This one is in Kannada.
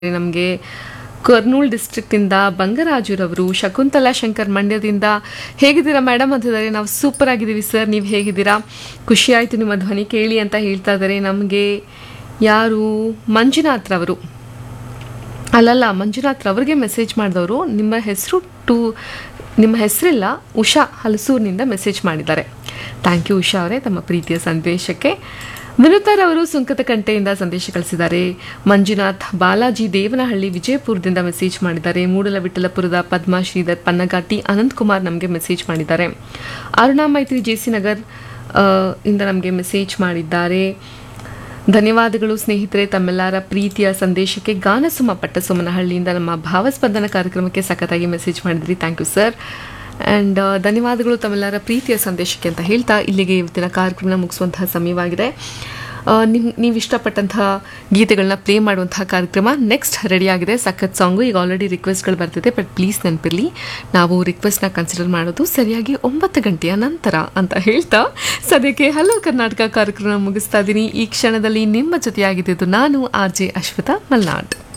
ನಮಗೆ ಕರ್ನೂಲ್ ಡಿಸ್ಟ್ರಿಕ್ಟಿಂದ ಬಂಗರಾಜುರವರು ಶಕುಂತಲಾ ಶಂಕರ್ ಮಂಡ್ಯದಿಂದ ಹೇಗಿದ್ದೀರಾ ಮೇಡಮ್ ಅಂತಿದ್ದಾರೆ ನಾವು ಸೂಪರ್ ಆಗಿದ್ದೀವಿ ಸರ್ ನೀವು ಹೇಗಿದ್ದೀರಾ ಖುಷಿ ಆಯಿತು ನಿಮ್ಮ ಧ್ವನಿ ಕೇಳಿ ಅಂತ ಹೇಳ್ತಾ ಇದ್ದಾರೆ ನಮಗೆ ಯಾರು ಮಂಜುನಾಥ್ ರವರು ಅಲ್ಲಲ್ಲ ಮಂಜುನಾಥ್ ರವರಿಗೆ ಮೆಸೇಜ್ ಮಾಡಿದವರು ನಿಮ್ಮ ಹೆಸರು ಟು ನಿಮ್ಮ ಹೆಸರಿಲ್ಲ ಉಷಾ ಹಲಸೂರಿನಿಂದ ಮೆಸೇಜ್ ಮಾಡಿದ್ದಾರೆ ಥ್ಯಾಂಕ್ ಯು ಉಷಾ ಅವರೇ ತಮ್ಮ ಪ್ರೀತಿಯ ಸಂದೇಶಕ್ಕೆ ವಿನುತರ್ ಅವರು ಸುಂಕತಕಂಟೆಯಿಂದ ಸಂದೇಶ ಕಳಿಸಿದ್ದಾರೆ ಮಂಜುನಾಥ್ ಬಾಲಾಜಿ ದೇವನಹಳ್ಳಿ ವಿಜಯಪುರದಿಂದ ಮೆಸೇಜ್ ಮಾಡಿದ್ದಾರೆ ಮೂಡಲವಿಠಲಪುರದ ಪದ್ಮಾ ಶ್ರೀಧರ್ ಪನ್ನಗಾಟಿ ಅನಂತಕುಮಾರ್ ನಮಗೆ ಮೆಸೇಜ್ ಮಾಡಿದ್ದಾರೆ ಅರುಣಾ ಮೈತ್ರಿ ಜೆ ಸಿ ನಗರ್ ಆ, ಇಂದ ನಮಗೆ ಮೆಸೇಜ್ ಮಾಡಿದ್ದಾರೆ ಧನ್ಯವಾದಗಳು ಸ್ನೇಹಿತರೆ ತಮ್ಮೆಲ್ಲರ ಪ್ರೀತಿಯ ಸಂದೇಶಕ್ಕೆ ಗಾನಸುಮ ಪಟ್ಟಸುಮನಹಳ್ಳಿಯಿಂದ ನಮ್ಮ ಭಾವಸ್ಪಂದನ ಕಾರ್ಯಕ್ರಮಕ್ಕೆ ಸಖತ್ತಾಗಿ ಮೆಸೇಜ್ ಮಾಡಿದ್ರಿ ಥ್ಯಾಂಕ್ ಯು ಸರ್ ಆ್ಯಂಡ್ ಧನ್ಯವಾದಗಳು ತಮ್ಮೆಲ್ಲರ ಪ್ರೀತಿಯ ಸಂದೇಶಕ್ಕೆ ಅಂತ ಹೇಳ್ತಾ ಇಲ್ಲಿಗೆ ಇವತ್ತಿನ ಕಾರ್ಯಕ್ರಮನ ಮುಗಿಸುವಂತಹ ಸಮಯವಾಗಿದೆ ಆ, ನಿಮ್ ನೀವು ಇಷ್ಟಪಟ್ಟಂತಹ ಗೀತೆಗಳನ್ನ ಪ್ಲೇ ಮಾಡುವಂತಹ ಕಾರ್ಯಕ್ರಮ ನೆಕ್ಸ್ಟ್ ರೆಡಿ ಆಗಿದೆ ಸಖತ್ ಸಾಂಗು ಈಗ ಆಲ್ರೆಡಿ ರಿಕ್ವೆಸ್ಟ್ಗಳು ಬರ್ತಿದೆ ಬಟ್ ಪ್ಲೀಸ್ ನೆನಪಿರಲಿ ನಾವು ರಿಕ್ವೆಸ್ಟ್ನ ಕನ್ಸಿಡರ್ ಮಾಡೋದು ಸರಿಯಾಗಿ ಒಂಬತ್ತು ಗಂಟೆಯ ನಂತರ ಅಂತ ಹೇಳ್ತಾ ಸದ್ಯಕ್ಕೆ ಹಲೋ ಕರ್ನಾಟಕ ಕಾರ್ಯಕ್ರಮ ಮುಗಿಸ್ತಾ ಇದ್ದೀನಿ ಈ ಕ್ಷಣದಲ್ಲಿ ನಿಮ್ಮ ಜೊತೆಯಾಗಿದ್ದು ನಾನು ಆರ್ ಜೆ ಅಶ್ವಿತಾ ಮಲ್ನಾಡ್